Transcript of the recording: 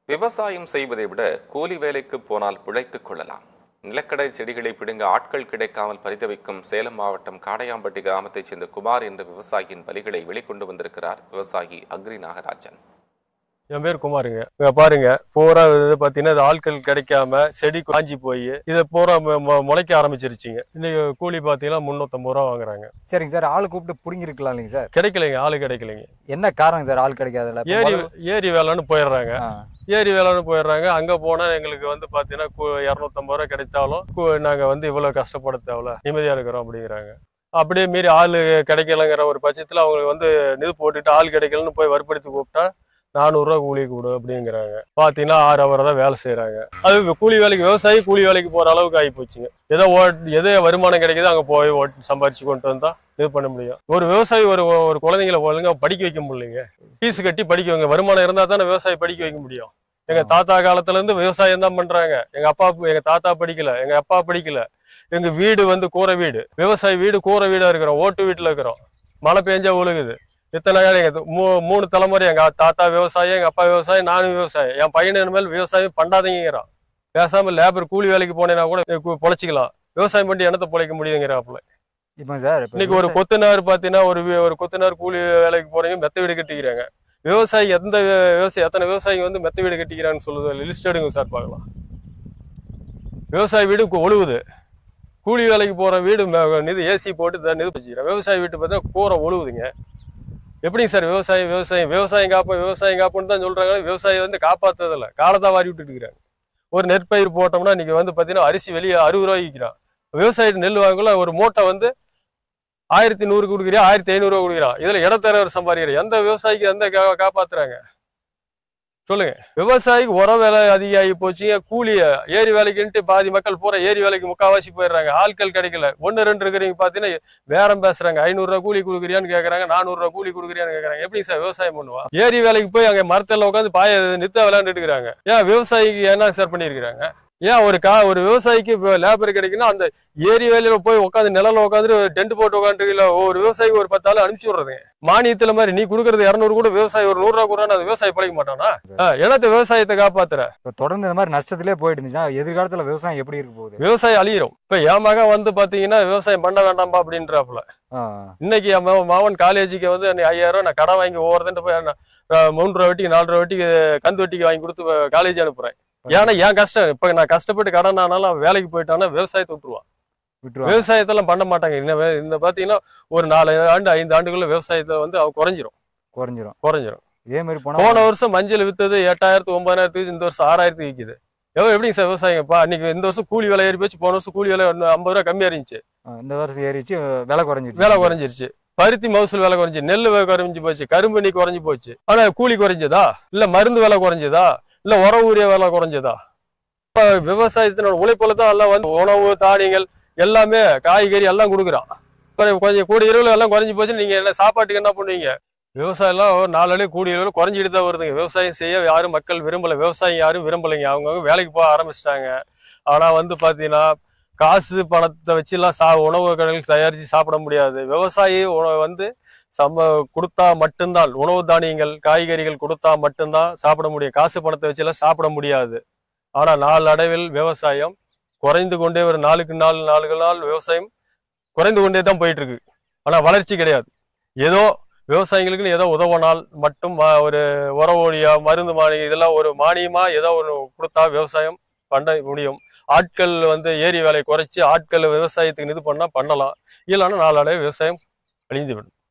விவசாயம் செய்வதை விட கூலி வேலைக்கு போனால் பிழைத்துக் கொள்ளலாம் நிலக்கடை செடிகளை பிடுங்க ஆட்கள் கிடைக்காமல் பரிதவிக்கும் சேலம் மாவட்டம் காடையாம்பட்டி கிராமத்தைச் சேர்ந்த குமார் என்ற விவசாயியின் வலிகளை வெளிக்கொண்டு வந்திருக்கிறார் விவசாயி அக்ரி நாகராஜன் என் பேர் குமாருங்க இங்க பாருங்க பூரா இது பாத்தீங்கன்னா இது ஆட்கள் கிடைக்காம செடி காஞ்சி போய் இதை பூரா மு- மு- முளைக்க ஆரம்பிச்சிருச்சுங்க இன்னைக்கு கூலி பாத்தீங்கன்னா முன்னூத்தம்பது ரூபா வாங்குறாங்க சரிங்க சார் ஆள் கூப்பிட்டு புடுங்கிருக்கலாம் இல்லைங்க சார் கிடைக்கலைங்க ஆளு கிடைக்கலைங்க என்ன காரணம் சார் ஆள் கிடைக்காதுல இப்ப ஏரி முதல்ல- ஏரி வேலைன்னு போயிடுறாங்க ஆ, ஏரி வேலைன்னு போயிடுறாங்க அங்க போனா எங்களுக்கு வந்து பாத்தீங்கன்னா கு- இரநூத்தம்பது ரூபா கிடைத்தாலும் கு- நாங்க வந்து இவ்வளவு கஷ்டப்பட தேவையில்ல நிம்மதியா இருக்கிறோம் அப்படிங்கிறாங்க அப்படியே மீறி ஆள் கிடைக்கலங்கிற ஒரு பட்சத்துல அவங்களுக்கு வந்து இது போட்டுட்டு ஆள் கிடைக்கலன்னு போய் வற்புறுத்தி கூப்பிட்டா நானூறுரூவா கூலி கொடு அப்படிங்கிறாங்க பார்த்தீங்கன்னா ஆறு ஹவர் தான் வேலை செய்கிறாங்க அது கூலி வேலைக்கு விவசாயி கூலி வேலைக்கு போகிற அளவுக்கு ஆகி போச்சுங்க ஏதோ ஓட் எது வருமானம் கிடைக்குதோ அங்கே போய் ஓட் சம்பாரிச்சு கொண்டு வந்தா இது பண்ண முடியும் ஒரு விவசாயி ஒரு ஒரு குழந்தைங்களை ஒழுங்கா படிக்க வைக்க முடியலைங்க ஃபீஸ் கட்டி படிக்க வைங்க வருமானம் இருந்தால் தானே விவசாயி படிக்க வைக்க முடியும் எங்க தாத்தா காலத்துல இருந்து விவசாயம் தான் பண்றாங்க எங்க அப்பா எங்க தாத்தா படிக்கல எங்க அப்பா படிக்கல எங்க வீடு வந்து கூரை வீடு விவசாய வீடு கூரை வீடா இருக்கிறோம் ஓட்டு வீட்டுல இருக்கிறோம் மழை பெஞ்சா ஒழுகுது இத்தனை காலம் எங்க மூ- மூணு தலைமுறை எங்க தாத்தா விவசாயம் எங்க அப்பா விவசாயம் நானும் விவசாயம் என் பையன் இனிமேல் விவசாயம் பண்ணாதீங்கிறான் பேசாம லேபர் கூலி வேலைக்கு போனேன்னா கூட கு- பொழைச்சிக்கலாம் விவசாயம் பண்ணி என்னத்தை பொழைக்க முடியுங்கிறாப்புல இப்போ சார் இப்ப இன்னைக்கு ஒரு விவசாய- கொத்தனார் பாத்தீங்கன்னா ஒரு வி- ஒரு கொத்தனார் கூலி வேலைக்கு போறீங்க மெத்த வீடு கட்டிக்கிறாங்க விவசாயி எந்த வி- விவசாயி எத்தனை விவசாயிங்க வந்து மெத்த வீடு கட்டிக்கிறான்னு சொல்லுது லிஸ்ட் எடுங்க சார் பார்க்கலாம் விவசாய வீடு கு- ஒழுகுது கூலி வேலைக்கு போற வீடு ம- இது ஏசி போட்டு தான் இது வச்சுக்கிறேன் விவசாய வீட்டு பார்த்தா கூரை ஒழுகுதுங்க எப்படிங்க சார் விவசாயம் விவசாயம் விவசாயம் காப்போம் விவசாயம் காப்போம்னு தான் சொல்றாங்க விவசாயம் வந்து காப்பாத்துறதில்ல காலத்தை வாரி விட்டுட்டு இருக்கிறாங்க ஒரு நெற்பயிர் போட்டோம்னா இன்னைக்கு வந்து பாத்தீங்கன்னா அரிசி வெளியே அறுபது ரூபாய்க்கு விற்கிறான் விவசாயி நெல் வாங்கல ஒரு மூட்டை வந்து ஆயிரத்தி நூறு கொடுக்குறியா ஆயிரத்தி ஐநூறு கொடுக்குறான் இதுல இடத்தரவர் சம்பாதிக்கிற எந்த விவசாயிக்கு எந்த கா- காப்பாத்துறாங்க சொல்லுங்க விவசாயிக்கு உர விலை அதிகமாகி போச்சுங்க கூலிய ஏரி வேலைக்குன்ட்டு பாதி மக்கள் பூரா ஏரி வேலைக்கு முக்காவாசி போயிடுறாங்க ஆட்கள் கிடைக்கல ஒன்னு ரெண்டு இருக்கிறீங்க பாத்தீங்கன்னா பேரம் பேசுறாங்க ஐநூறு ரூபா கூலி கொடுக்குறியான்னு கேக்குறாங்க நானூறு ரூபா கூலி கொடுக்குறியான்னு கேக்குறாங்க எப்படி சார் விவசாயம் பண்ணுவா ஏரி வேலைக்கு போய் அங்க மரத்துல உட்காந்து பாய நித்த விளையாண்டுட்டு இருக்கிறாங்க ஏன் விவசாயிக்கு என்ன சார் பண்ணியிருக்கிறாங்க ஏன் ஒரு கா ஒரு விவசாயிக்கு லேபர் கிடைக்குன்னா அந்த ஏரி வேலையில போய் உட்காந்து நிழல்ல உட்காந்து டென்ட் போட்டு உட்காந்துருக்கல ஒரு விவசாயிக்கு ஒரு பத்து ஆள் அனுப்பிச்சு விடுறதுங்க மானியத்துல மாதிரி நீ கொடுக்கறது இரநூறு கூட விவசாயி ஒரு நூறு ரூபா கூட அந்த விவசாயி பழைக்க மாட்டானா ஆ, என்னத்த விவசாயத்தை காப்பாத்துற இப்ப தொடர்ந்து இந்த மாதிரி நஷ்டத்திலே போயிட்டு இருந்துச்சா எதிர்காலத்துல விவசாயம் எப்படி இருக்க போகுது விவசாயம் அழியிரும் இப்ப என் மகன் வந்து பாத்தீங்கன்னா விவசாயம் பண்ண வேண்டாம்பா அப்படின்றாப்புல ஆ, இன்னைக்கு என் மகன் மாவன் காலேஜுக்கு வந்து நீ ஐயாயிரம் ரூபாய் நான் கடன் வாங்கி ஒவ்வொருத்தன்ட்டு போய் நான், ஆ, மூன்று ரூபா வட்டிக்கு நாலு ரூபா வட்டிக்கு கந்து வட்டிக்கு வாங்கி கொடுத்து காலேஜ் அனுப்புறேன் ஏன்னா என் கஷ்டம் இப்ப நான் கஷ்டப்பட்டு கடன் ஆனாலும் அவன் வேலைக்கு போயிட்டானா விவசாயத்தை விட்டுருவான் விட்டுருவாங்க விவசாயத்தெல்லாம் பண்ண மாட்டாங்க இந்த வே- இந்த பாத்தீங்கன்னா ஒரு நாலு ஆண்டு ஐந்து ஆண்டுக்குள்ள விவசாயத்தை வந்து அவ குறைஞ்சிரும் குறைஞ்சிரும் குறைஞ்சிரும் இதே மாதிரி போன போனா வருஷம் மஞ்சள் வித்தது எட்டாயிரத்து ஒன்பதாயிரத்துக்கு இந்த வருஷம் ஆறாயிரத்துக்கு விற்குது எவ்வளவு எப்படிங்க சார் விவசாயம்ப்பா இன்னைக்கு இந்த வருஷம் கூலி விலை ஏறி போச்சு போன வருஷம் கூலி விலை ஒண்ணு ஐம்பது ரூபா கம்மியா இருந்துச்சு ஆ, இந்த வருஷம் ஏறிச்சு விலை குறைஞ்சிருச்சு விலை குறைஞ்சிருச்சு பருத்தி மகசூல் விலை குறைஞ்சி நெல் விலை குறைஞ்சு போச்சு கரும்பு இன்னைக்கு குறைஞ்சு போச்சு ஆனா கூலி குறைஞ்சதா இல்ல மருந்து விலை குறைஞ்சதா இல்ல உர ஊரிய விலை குறைஞ்சதா இப்ப விவசாயத்தினோட உழைப்புல தான் எல்லாம் வந்து உணவு தானியங்கள் எல்லாமே காய்கறி எல்லாம் கொடுக்குறான் இப்ப கொஞ்சம் கூடிய இரவுல எல்லாம் குறைஞ்சு போச்சு நீங்க என்ன சாப்பாட்டுக்கு என்ன பண்ணுவீங்க விவசாயம் எல்லாம் ஒரு நாளே கூடிய இரவுல குறைஞ்சிட்டு தான் வருதுங்க விவசாயம் செய்ய யாரும் மக்கள் விரும்பல விவசாயம் யாரும் விரும்பலைங்க அவங்கவுங்க வேலைக்கு போக ஆரம்பிச்சிட்டாங்க ஆனா வந்து பாத்தீங்கன்னா காசு பணத்தை வச்சுலாம் சா உணவு கடைகள் தயாரித்து சாப்பிட முடியாது விவசாயி உணவு வந்து சம கொடுத்தா மட்டும்தான் உணவு தானியங்கள் காய்கறிகள் கொடுத்தா மட்டும்தான் சாப்பிட முடியும் காசு பணத்தை வச்சுலாம் சாப்பிட முடியாது ஆனா நாளடைவில் விவசாயம் குறைந்து கொண்டே ஒரு நாளுக்கு நாள் நாளுக்கு நாள் விவசாயம் குறைந்து கொண்டே தான் போயிட்டு இருக்கு ஆனா வளர்ச்சி கிடையாது ஏதோ விவசாயிகளுக்கு ஏதோ உதவினால் மட்டும் ம- ஒரு உரவோடியா மருந்து மானியம் இதெல்லாம் ஒரு மானியமா ஏதோ ஒன்று கொடுத்தா விவசாயம் பண்ண முடியும் ஆட்கள் வந்து ஏரி வேலையை குறைச்சி ஆட்கள் விவசாயத்துக்கு இது பண்ணா பண்ணலாம் இல்லைன்னா நாளடைவு விவசாயம் அழிந்து விடும்